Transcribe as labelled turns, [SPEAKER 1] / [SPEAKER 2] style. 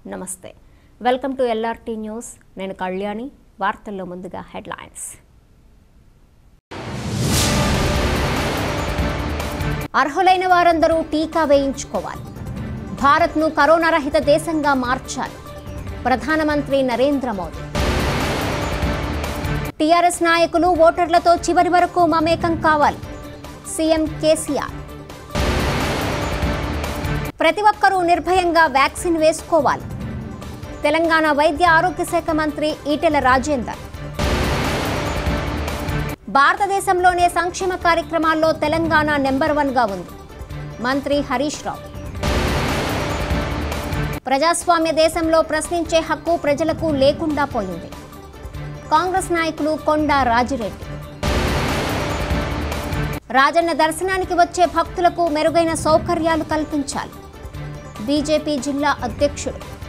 [SPEAKER 1] నమస్తే welcome to LRT news నేను కళ్యాణి వార్తల్లో ముందుగా హెడ్లైన్స్ అర్హులైన వారందరూ టీకా వేయించుకోవాలి భారత్ను కరోనా రహిత దేశంగా మార్చాలి ప్రధానమంత్రి నరేంద్ర మోదీ టీఆర్ఎస్ నాయకులు ఓటర్లతో చివరి వరకు మమేకం కావాలి సీఎం కేసీఆర్ ప్రతి ఒక్కరూ నిర్భయంగా వ్యాక్సిన్ వేసుకోవాలి తెలంగాణ వైద్య ఆరోగ్య శాఖ మంత్రి ఈటెల రాజేందర్ భారతదేశంలోనే సంక్షేమ కార్యక్రమాల్లో తెలంగాణ నెంబర్ వన్గా ఉంది మంత్రి హరీష్ రావు ప్రజాస్వామ్య దేశంలో ప్రశ్నించే హక్కు ప్రజలకు లేకుండా పోయింది కాంగ్రెస్ నాయకులు కొండా రాజిరెడ్డి రాజన్న దర్శనానికి వచ్చే భక్తులకు మెరుగైన సౌకర్యాలు కల్పించాలి బీజేపీ జిల్లా అధ్యక్షుడు